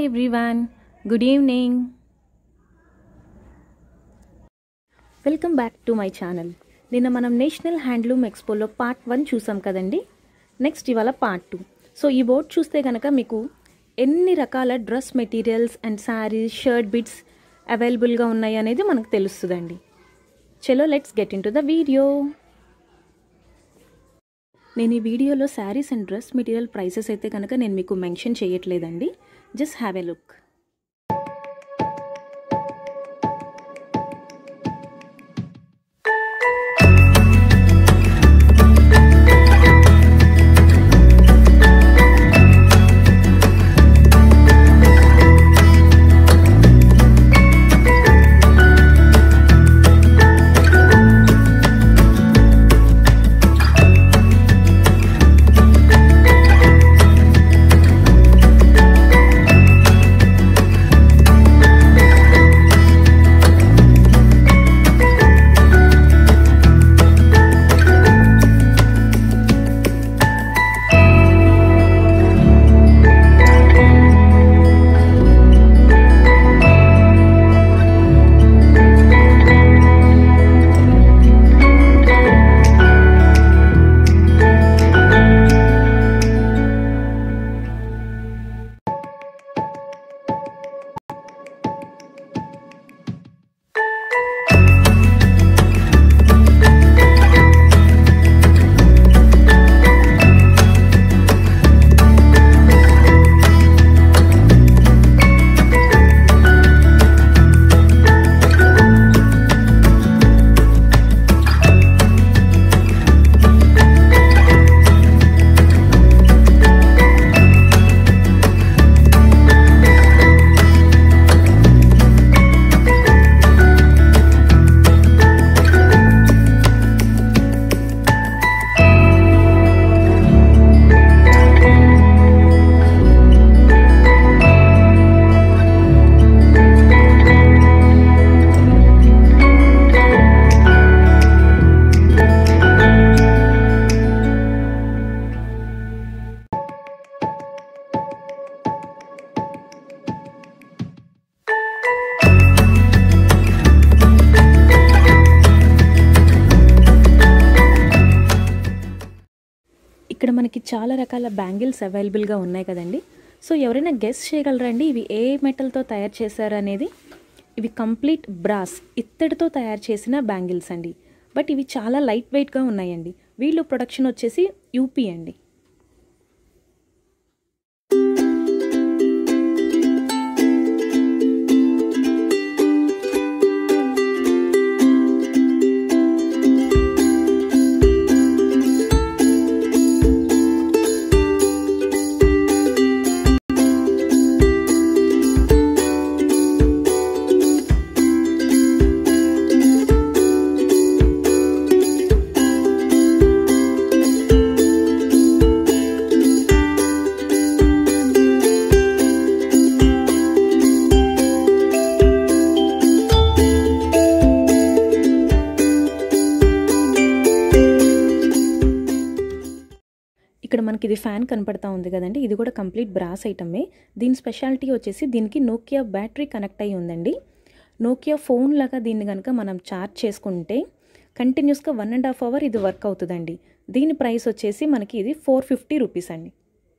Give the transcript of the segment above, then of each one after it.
Everyone good evening welcome back to my channel నిన్న మనం national handloom ఎక్స్పోలో part one చూసాం కదండి నెక్స్ట్ ఇవాళ పార్ట్ టూ సో ఈ బోర్డ్ చూస్తే కనుక మీకు ఎన్ని రకాల dress materials and saris shirt bits అవైలబుల్గా ఉన్నాయి అనేది మనకు తెలుస్తుందండి చలో let's get into the video నేను ఈ వీడియోలో saris and dress material prices అయితే కనుక నేను మీకు మెన్షన్ చేయట్లేదండి జస్ట్ హ్యావ్ ఎ లుక్ ఇక్కడ మనకి చాలా రకాల బ్యాంగిల్స్ అవైలబుల్గా ఉన్నాయి కదండి సో ఎవరైనా గెస్ చేయగలరండి ఇవి ఏ మెటల్తో తయారు చేశారు అనేది ఇవి కంప్లీట్ బ్రాస్ ఇత్తడితో తయారు చేసిన బ్యాంగిల్స్ అండి బట్ ఇవి చాలా లైట్ వెయిట్గా ఉన్నాయండి వీళ్ళు ప్రొడక్షన్ వచ్చేసి యూపీ అండి ఇక్కడ మనకి ఇది ఫ్యాన్ కనపడతా ఉంది కదండి ఇది కూడా కంప్లీట్ బ్రాస్ ఐటమే దీని స్పెషాలిటీ వచ్చేసి దీనికి నోకియా బ్యాటరీ కనెక్ట్ అయ్యి ఉందండి నోకియా ఫోన్ లాగా దీన్ని కనుక మనం ఛార్జ్ చేసుకుంటే కంటిన్యూస్గా వన్ అండ్ హాఫ్ అవర్ ఇది వర్క్ అవుతుందండి దీని ప్రైస్ వచ్చేసి మనకి ఇది ఫోర్ ఫిఫ్టీ రూపీస్ అండి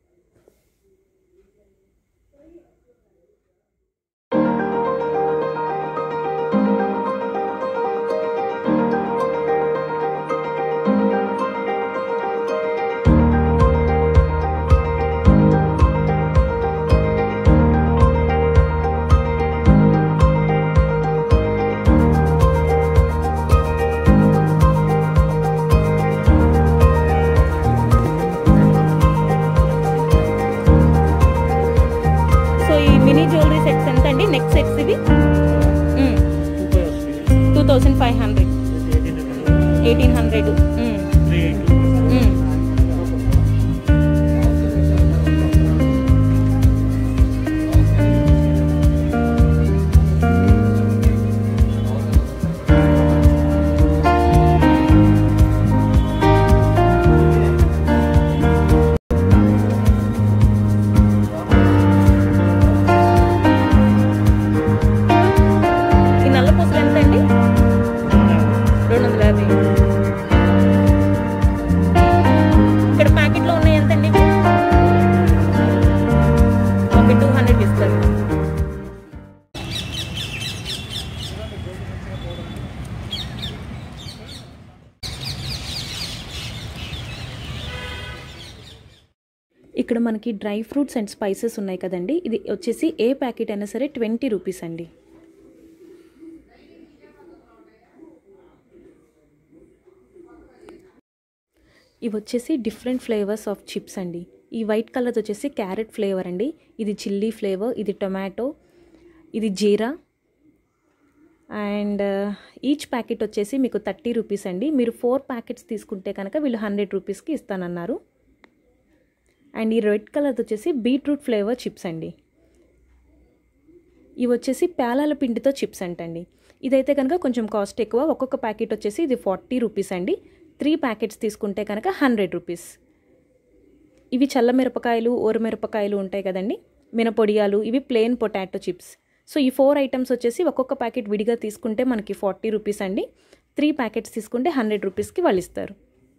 సో ఈ మినీ జ్యువెలరీ సెట్స్ ఎంత అండి నెక్ సెట్స్ ఇవి two thousand five hundred eighteen hundred ఇక్కడ మనకి డ్రై ఫ్రూట్స్ అండ్ స్పైసెస్ ఉన్నాయి కదండి ఇది వచ్చేసి ఏ ప్యాకెట్ అయినా సరే ట్వంటీ రూపీస్ అండి ఇవి వచ్చేసి డిఫరెంట్ ఫ్లేవర్స్ ఆఫ్ చిప్స్ అండి ఈ వైట్ కలర్ వచ్చేసి క్యారెట్ ఫ్లేవర్ అండి ఇది చిల్లీ ఫ్లేవర్ ఇది టొమాటో ఇది జీరా అండ్ ఈచ్ ప్యాకెట్ వచ్చేసి మీకు థర్టీ రూపీస్ అండి మీరు ఫోర్ ప్యాకెట్స్ తీసుకుంటే కనుక వీళ్ళు హండ్రెడ్ రూపీస్కి ఇస్తానన్నారు అండ్ ఈ రెడ్ కలర్ వచ్చేసి బీట్రూట్ ఫ్లేవర్ చిప్స్ అండి ఇవి వచ్చేసి పేలాల పిండితో చిప్స్ అంటండి ఇదైతే కనుక కొంచెం కాస్ట్ ఎక్కువ ఒక్కొక్క ప్యాకెట్ వచ్చేసి ఇది ఫార్టీ రూపీస్ అండి త్రీ ప్యాకెట్స్ తీసుకుంటే కనుక హండ్రెడ్ రూపీస్ ఇవి చల్ల మిరపకాయలు ఓరమిరపకాయలు ఉంటాయి కదండి మినపొడియాలు ఇవి ప్లెయిన్ పొటాటో చిప్స్ సో ఈ ఫోర్ ఐటమ్స్ వచ్చేసి ఒక్కొక్క ప్యాకెట్ విడిగా తీసుకుంటే మనకి ఫార్టీ రూపీస్ అండి త్రీ ప్యాకెట్స్ తీసుకుంటే హండ్రెడ్ రూపీస్కి వాళ్ళు ఇస్తారు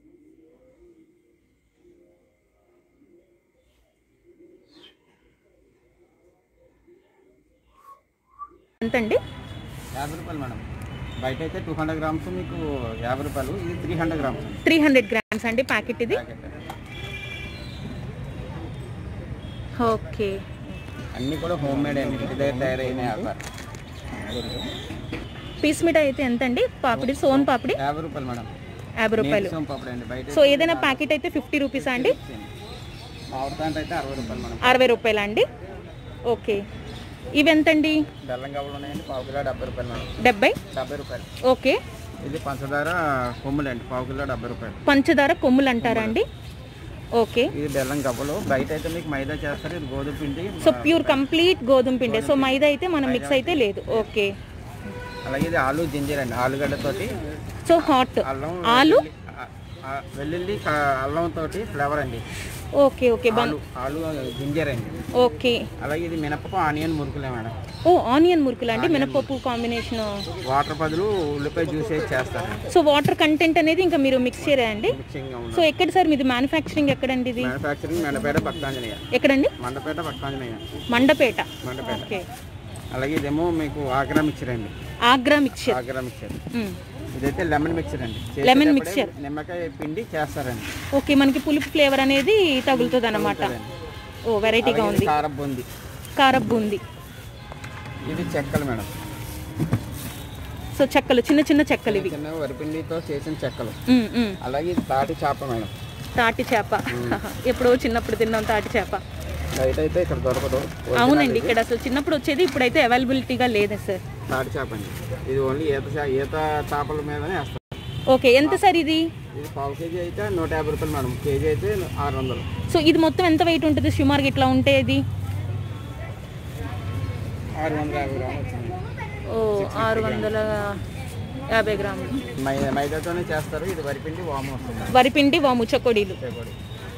ఎంతండి యాభై రూపాయలు మేడం బయట అయితే టూ హండ్రెడ్ గ్రామ్స్ మీకు యాభై రూపాయలు ఇది త్రీ హండ్రెడ్ గ్రామ్స్ అండి త్రీ హండ్రెడ్ గ్రామ్స్ అండి ప్యాకెట్ ఇది ప్యాకెట్ ఓకే అన్నీ కూడా హోమ్ మేడ్ అండి ఇంటి దగ్గర తయారైన వ్యాపారం పీస్ మిఠాయి అయితే ఎంత అండి పాపిడి సోన్ పాపిడి యాభై రూపాయలు మేడం యాభై రూపాయలు సోం పాపడ్ అండి బయట సో ఏదైనా ప్యాకెట్ అయితే ఫిఫ్టీ రూపీసా అండి మామిడి ప్యాంట్ అయితే అరవై రూపాయలు మేడం అరవై రూపాయలా అండి ఓకే ఇవి ఎంతండి బెల్లం కవ్వలు ఉన్నాయండి పావు కిలో డెబ్బై రూపాయలు మేడం డెబ్బై డెబ్బై రూపాయలు ఓకే ఇది పంచదార కొమ్ములు అండి పావు కిలో డెబ్బై రూపాయలు పంచదార కొమ్ములు అంటారా అండి ఓకే ఇది బెల్లం కవ్వలు బయట అయితే మీకు మైదా చేస్తారు ఇది గోధుమ పిండి సో ప్యూర్ కంప్లీట్ గోధుమ పిండి సో మైదా అయితే మనం మిక్స్ అయితే లేదు ఓకే అలాగే ఇది ఆలు జింజర్ అండి ఆలుగడ్డతోటి సో హాట్ అల్లం ఆలు వెల్లుల్లి, ఆ, ఆ, వెల్లుల్లి క- అల్లం తోటి ఫ్లేవర్ అండి ఓకే ఓకే బన్ ఆలు ఆలు జింజర్ అండి ఓకే అలాగే ఇది మినపప్పు ఆనియన్ మురుకులే మేడం ఓ ఆనియన్ మురుకులు అండి మినపప్పు కాంబినేషన్ వాటర్ బదులు ఉల్లిపాయ జ్యూస్ వేసి చేస్తారు సో వాటర్ కంటెంట్ అనేది ఇంకా మీరు మిక్స్ చేయరండి మిక్సింగ్ సో ఎక్కడ సార్ మీది మ్యానుఫ్యాక్చరింగ్ ఎక్కడండి ఇది మ్యానుఫ్యాక్చరింగ్ మండపేట పక్కాంజనేయ ఎక్కడండి మండపేట పక్కాంజనేయ మండపేట మండపేట ఓకే అలాగే ఇదేమో మీకు ఆగ్రా మిక్చర్ అండి ఆగ్రా మిక్చర్ ఆగ్రా మిక్చర్ మ్మ్. ఇదైతే లెమన్ మిక్చర్ అండి లెమన్ చేసేటప్పుడే మిక్చర్. నిమ్మకాయ పిండి చేస్తారండి ఓకే మనకి పులుపు ఫ్లేవర్ అనేది తగులుతుంది అనమాట ఓ వెరైటీగా అలాగే ఇది ఉంది కారం బూంది కారబ్బు ఉంది ఇది చెక్కలు మేడం సో చెక్కలు చిన్న చిన్న చెక్కలు ఇవి చిన్న వరిపిండితో చేసిన చెక్కలు మ్మ్, మ్మ్. అలాగే ఇది తాటి చేప మేడం తాటి చేప ఎప్పుడో చిన్నప్పుడు తిన్నాం తాటి చేప బయట అయితే ఇక్కడ దొరకదు అవునండి ఇక్కడ అసలు చిన్నప్పుడు వచ్చేది ఇప్పుడైతే అవైలబిలిటీగా లేదు సార్ తాటి చేప అండి ఇది ఓన్లీ ఈత చే- ఈత చేపల మీదనే వేస్తారు ఓకే ఎంత సార్ ఇది ఇది పావు కేజీ అయితే నూట యాభై రూపాయలు మేడం కేజీ అయితే ఆరు వందలు సో ఇది మొత్తం ఎంత వెయిట్ ఉంటుంది సుమారుగా ఇట్లా ఉంటే ఇది ఆరు వందల యాభై గ్రాములు వచ్చింది ఓ ఆరు వందల యాభై గ్రాములు మై మైదాతోనే చేస్తారు ఇది వరిపిండి వాము వస్తుంది వరిపిండి వాము చకోడీలు చేపడి.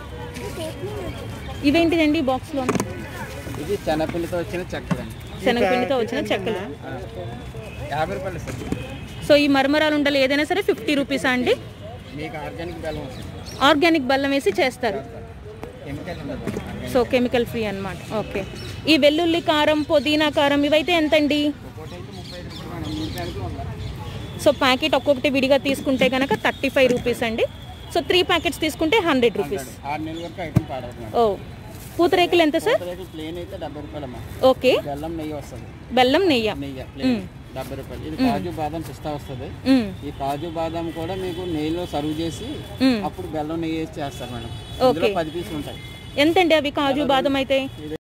ఇవేంటిదండి బాక్స్లో ఇది శనగపిండితో వచ్చిన చెక్కలండి శనగపిండితో వచ్చిన చెక్కలు ఆ. యాభై రూపాయలు ఇస్తుంది సో ఈ మరమరాలు ఉండలు ఏదైనా సరే ఫిఫ్టీ రూపీస్ అండి మీకు ఆర్గానిక్ బెల్లం వస్తుంది ఆర్గానిక్ బెల్లం వేసి చేస్తారు కెమికల్ ఉండదు సో కెమికల్ ఫ్రీ అన్నమాట ఓకే ఈ వెల్లుల్లి కారం పుదీనా కారం ఇవైతే ఎంతండి ఒకటి అయితే ముప్పై ఐదు రూపాయలు మేడం నిమిషానికి వంద సో ప్యాకెట్ ఒక్కొక్కటి విడిగా తీసుకుంటే కనుక థర్టీ ఫైవ్ రూపీస్ అండి సో త్రీ ప్యాకెట్స్ తీసుకుంటే హండ్రెడ్ రూపీస్ ఆరు నెలల వరకు ఐటమ్ పాడవుతుంది మేడం ఓ పూతరేకులు ఎంత సార్ రేటు ప్లేన్ అయితే డెబ్బై రూపాయలమ్మా ఓకే బెల్లం నెయ్యి వస్తుంది బెల్లం నెయ్యి నెయ్యి ప్లేన్ డెబ్బై రూపాయలు ఇది కాజు బాదం పిస్తా వస్తుంది మ్మ్. ఈ కాజు బాదం కూడా మీకు నెయ్యిలో సర్వ్ చేసి మ్మ్. అప్పుడు బెల్లం నెయ్యి వేసి చేస్తారు మేడం ఓకే. ఇందులో పది పీసులు ఉంటాయి ఎంతండి అవి కాజు బాదం అయితే